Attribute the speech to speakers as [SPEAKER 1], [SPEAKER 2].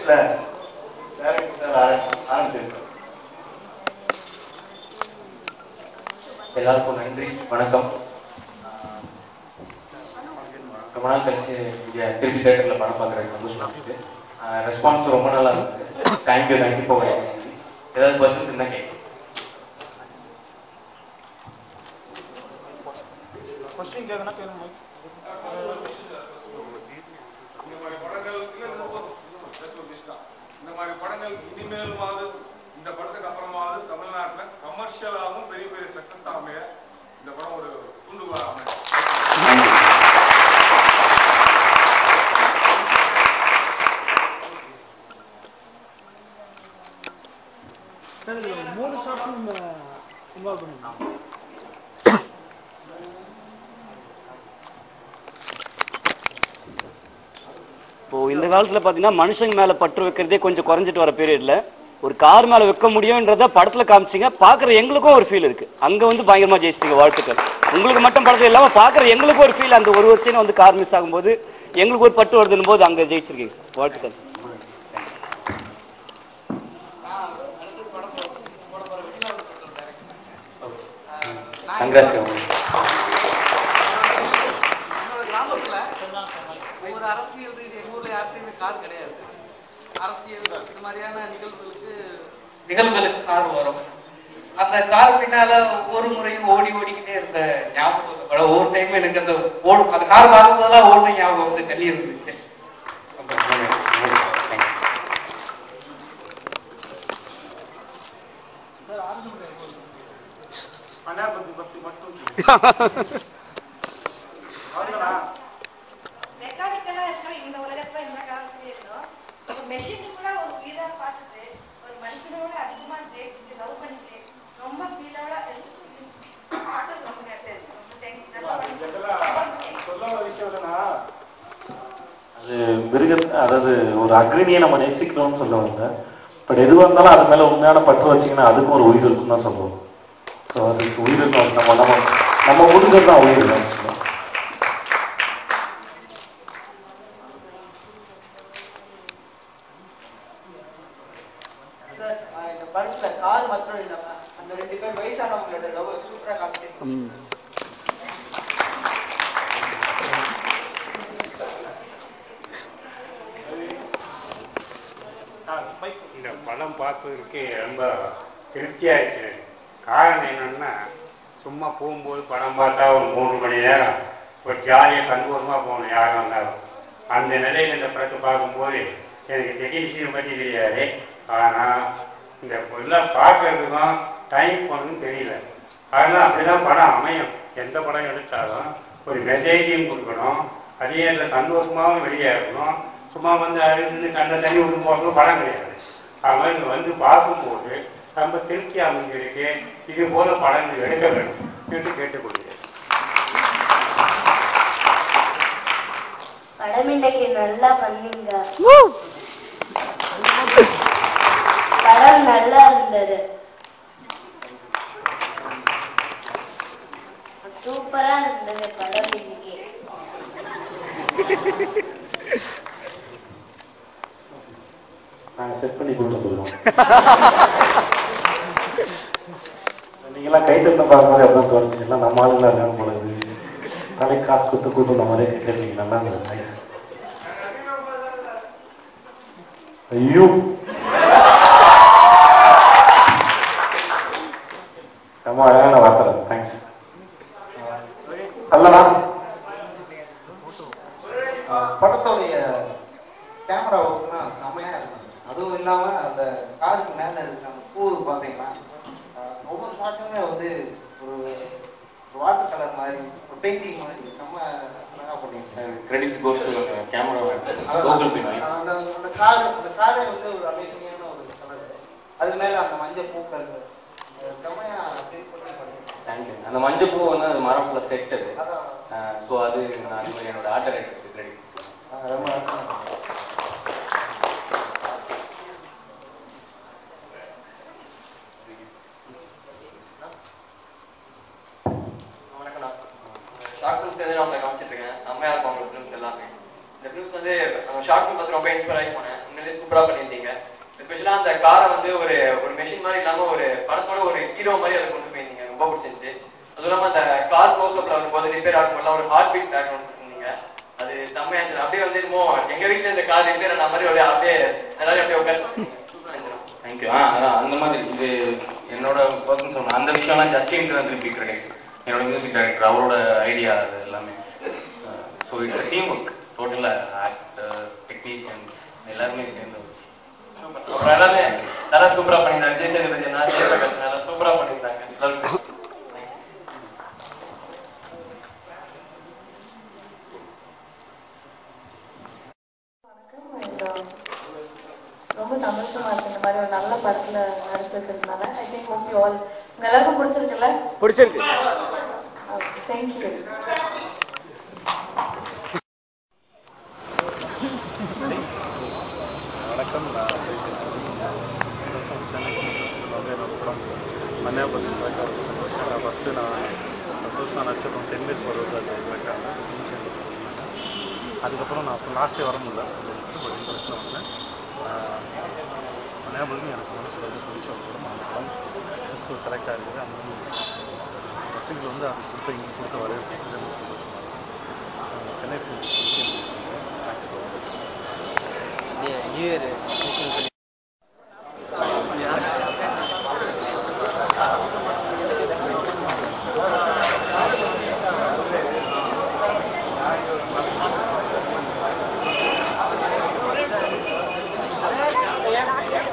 [SPEAKER 1] நிமிஷத்துல director sir ஆரம்பி- ஆரம்பிச்சிருக்கோம்
[SPEAKER 2] எல்லாருக்கும் நன்றி வணக்கம் ஆஹ் ரொம்ப நாள் கழிச்சு இங்க திருப்பி தேட்டர்ல படம் பார்க்குறது சந்தோஷமா இருக்கு ரெஸ்பான்ஸ் ரொம்ப நல்லா இருக்கு தேங்க்யூ தேங்க்யூ ஃபார் ஏதாவது கொஸ்டின்ஸ் இருந்தா கேட்க
[SPEAKER 3] கொஸ்டின் கேட்கணும் கேளுங்க
[SPEAKER 4] இந்த மாதிரி படங்கள் இல்ல, இது போதும். Just ஒரு wish தான். இந்த மாதிரி படங்கள் இனிமேலுமாவது இந்த படத்துக்கு அப்புறமாவது தமிழ்நாட்டுல கமர்ஷியலாகவும் பெரிய பெரிய சக்சஸ் அமைய இந்த படம் ஒரு தூண்டுகோலா அமையும்
[SPEAKER 3] சார் இதுல ஒரு மூணு ஷாட் நம்ம இன்வால்வ் பண்ணிருக்கோம்
[SPEAKER 5] இப்போ இந்த காலத்துல பாத்தீங்கன்னா மனுஷங்க மேல பற்று வைக்கிறதே கொஞ்சம் குறைஞ்சிட்டு வர பீரியட்ல ஒரு கார் மேல வைக்க முடியும்ன்றத படத்துல காமிச்சீங்க பாக்குற எங்களுக்கும் ஒரு ஃபீல் இருக்கு அங்க வந்து பயங்கரமா ஜெயிச்சிங்க வாழ்த்துக்கள் உங்களுக்கு மட்டும் படத்துல இல்லாம பாக்குற எங்களுக்கும் ஒரு ஃபீல் அந்த ஒரு வருஷம் வந்து கார் மிஸ் ஆகும்போது எங்களுக்கு ஒரு பட்டு வருதுன்னு போது அங்க ஜெயிச்சிருக்கீங்க சார் வாழ்த்துக்கள்
[SPEAKER 2] கங்க்ராஸ்
[SPEAKER 6] என்னோட கிராமத்துல ஒரு அரசியல் ரீதி எங்க ஊர்ல யார்கிட்டயுமே கார் கிடையாது அரசியல் இது மாதிரியான நிகழ்வுகளுக்கு நிகழ்வுகளுக்கு கார் வரும் அந்த கார் பின்னால ஒவ்வொரு முறையும் ஓடி ஓடிக்கிட்டே இருந்த ஞாபகம் இருக்கு. படம் ஒவ்வொரு டைம் எனக்கு அந்த ஓடும் அந்த கார் பார்க்கும்போதெல்லாம் ஓடின ஞாபகம் வந்து கல்லி இருந்துச்சு
[SPEAKER 3] அனாபதி பக்தி மட்டும் அவ்வளவுதானா
[SPEAKER 7] மெக்கானிக்கலா இருக்கிற இந்த உலகத்துல இந்த காலத்துல இருந்தோம் ஒரு மெஷின் கூட ஒரு உயிரா பார்த்துட்டு ஒரு மனுஷனோட அதிகமா ஜெயிச்சு லவ் பண்ணிட்டு ரொம்ப ஃபீலோட பார்க்கறது ரொம்ப நேரத்தை இருக்கு ரொம்ப தேங்க்ஸ் நல்லா
[SPEAKER 3] இதெல்லாம் சொல்ல ஒரு விஷயம் என்னன்னா
[SPEAKER 8] அது மிருக அதாவது ஒரு அக்னியை நம்ம நேசிக்கிறோம்னு சொல்ல வந்தேன் பட் எதுவாக இருந்தாலும் அது மேல உண்மையான பற்று வச்சீங்கன்னா அதுக்கும் ஒரு உயிர் இருக்குன்னு தான் சொல்லுவோம் ஸோ அதுக்கு உயிர் இருக்கும் நம்ம நம்ம நம்ம முடிஞ்சது தான் உயிர் தான் சொல்லுவோம்
[SPEAKER 9] சார் ஆஹ் இந்த படத்துல கார் மாத்திரம் இல்லாம அந்த ரெண்டு பேர் வயசானவங்களோட லவ் சூப்பரா காமிச்சிருக்கோம்
[SPEAKER 10] இந்த படம் பார்ப்பதற்கு ரொம்ப திருப்தியாக இருக்கிறது காரணம் என்னன்னா சும்மா போகும்போது படம் பார்த்தா ஒரு மூணு மணி நேரம் ஒரு ஜாலியாக சந்தோஷமாக போகணும் யாரும் வந்தாலும் அந்த நிலையில் இந்த படத்தை பார்க்கும்போது எனக்கு டெக்னீஷியனை பற்றி தெரியாது ஆனால் இந்த எல்லாம் பார்க்கறதுக்கும் டைம் போனதுன்னு தெரியல அதனால் அப்படிதான் படம் அமையும் எந்த படம் எடுத்தாலும் ஒரு மெசேஜையும் கொடுக்கணும் அதே நேரத்தில் சந்தோஷமாகவும் வெளியே இருக்கணும் சும்மா வந்து அழுது கண்ட தண்ணி விட்டு போகிறது படம் கிடையாது அது மாதிரி இங்க வந்து பார்க்கும்போது ரொம்ப திருப்தி அமைஞ்சிருக்கு இது போல படங்கள் எடுக்க வேண்டும் என்று கேட்டுக்கொள்கிறேன்
[SPEAKER 11] படம் இன்னைக்கு நல்லா பண்ணீங்க படம் நல்லா இருந்தது சூப்பரா இருந்தது படம் இன்னைக்கு
[SPEAKER 8] நாங்கள் செட் பண்ணி கூட்டு போயிடுவோம் நீங்களாம் கை தட்ட பார்க்கும்போது எப்போ தோணுச்சு எல்லாம் நம்ம ஆளுங்களா இருக்காங்க போல இது தலைக்கு காசு கொடுத்து கூட்டு வந்த மாதிரியே கை தட்டிங்க நல்லா இருந்தது நைஸ் ஐயோ செம்ம அழகான வார்த்தை தேங்க்ஸ் அல்லடா
[SPEAKER 9] படத்தோடைய கேமரா ஒர்க்னா செமையா இருக்கும் அதுவும் இல்லாம அந்த காருக்கு மேல இருக்க அந்த பூ பாத்தீங்கன்னா ஆஹ் ஒவ்வொரு ஷாட்டுமே வந்து ஒரு வாட்டர் கலர் மாதிரி ஒரு பெயிண்டிங் மாதிரி செம்ம அழகா பண்ணிருக்காங்க
[SPEAKER 2] கிரெடிட்ஸ் கோஸ் கேமரா
[SPEAKER 9] அதான்.
[SPEAKER 2] கூகுள் பே
[SPEAKER 9] அந்த அந்த கார் அந்த காரே வந்து ஒரு அமேசிங்கான ஒரு கலர் அது மேல அந்த மஞ்சள் பூக்கள் அஹ் செமையா ஃபீல் பண்ணி பண்ணிருக்காங்க
[SPEAKER 2] தேங்க்யூ அந்த மஞ்சள் பூ வந்து அது மரம் ஃபுல்லாக செட் அது
[SPEAKER 9] அதான்
[SPEAKER 2] ஸோ அது நான் என்னோட ஆர்டர் ரைட்டருக்கு கிரெடிட்
[SPEAKER 9] ஆஹ் ரொம்ப அழகா இருக்கு.
[SPEAKER 6] வணக்கம் ஷார்ட் ஃபிலிம்ஸ் எதுவும் நான் காமிச்சிட்டு இருக்கேன் செம்மையா இருக்கும் உங்க ஃபிலிம்ஸ் எல்லாமே இந்த ஃபிலிம்ஸ் வந்து ஷார்ட் ஃபிலிம் பார்த்து ரொம்ப இன்ஸ்பயர் ஆகி போனேன் உண்மையிலே
[SPEAKER 12] உண்மையிலேயே சூப்பரா பண்ணியிருந்தீங்க ஸ்பெஷலா அந்த காரை வந்து ஒரு ஒரு மெஷின் மாதிரி இல்லாம ஒரு படத்தோட ஒரு ஹீரோ மாதிரி அதை கொண்டு போயிருந்தீங்க ரொம்ப பிடிச்சிருந்துச்சு அதுவும் இல்லாம அந்த கார் க்ளோஸ் அப்ல வரும்போது ரிப்பேர் ஆகும்போது ஒரு ஹார்ட் பீட் பேக்ரவுண்ட் பண்ணிருந்தீங்க அது செம்மையா இருந்துச்சு அப்படியே வந்து என்னமோ எங்க வீட்டுல இந்த கார் ரிப்பேர் ஆன மாதிரி ஒரு அப்படியே எல்லாரும் அப்படியே உட்காந்து சூப்பரா இருந்துச்சு
[SPEAKER 2] தேங்க்யூ ஆ அதான் அந்த மாதிரி இது என்னோட பர்சன் சொன்ன அந்த விஷயம்லாம் ஜஸ்டின் வந்து திருப்பி கிரெடிட் என்னோட மியூசிக் டைரக்டர் அவரோட ஐடியா அது எல்லாமே so it's a team work டோட்டலாக ஆக்டர் டெக்னீஷியன்ஸ் எல்லாருமே சேர்ந்து
[SPEAKER 12] அப்புறம் எல்லாமே நல்லா சூப்பரா பண்ணியிருந்தாங்க விஜய் சேதுபதி என்ன ஜெயபிரகாஷ் நல்லா சூப்பரா பண்ணியிருந்தாங்க எல்லாருமே
[SPEAKER 13] ரொம்ப சந்தோஷமா இருக்கு இந்த மாதிரி ஒரு நல்ல படத்துல நடிச்சிருக்கிறதுனால I think hope you all உங்க எல்லாருக்கும் பிடிச்சிருக்குல்ல
[SPEAKER 5] பிடிச்சிருக்கு
[SPEAKER 13] தேங்க்யூ
[SPEAKER 8] வணக்கம் நான் விஜய் சேதுபதி இந்த வருஷம் சென்னை ஃபிலிம் ஃபெஸ்டிவல் வந்து என்னோட படம் மன்னியாபதி செலக்ட் ஆகிறது சந்தோஷம் நான் ஃபஸ்ட்டு நான் ஃபஸ்ட் வருஷம் நான் நடிச்ச படம் தென்மேற் பருவத்தில் செலக்ட் ஆனேன் சேர்ந்து அதுக்கப்புறம் நான் லாஸ்ட் இயர் வர முடியல ஸோ பட் இந்த வருஷம் வந்தேன் மன்னியாபதி எனக்கு மனசு வந்து பிடிச்ச ஒரு படம் அந்த படம் ஃபஸ்ட்டு செலக்ட் ஆகிருக்குது அந்த ரசிகர்கள் வந்து அது கொடுத்த இங்கே கொடுத்த வரவேற்பு ரொம்ப சந்தோஷமாக இருக்கும் சென்னை ஃபிலிம் ஃபெஸ்டிவலுக்கு தேங்க்ஸ் ஃபார்
[SPEAKER 14] நியூ இயர் விஷயம் சொல்லி
[SPEAKER 15] Yeah.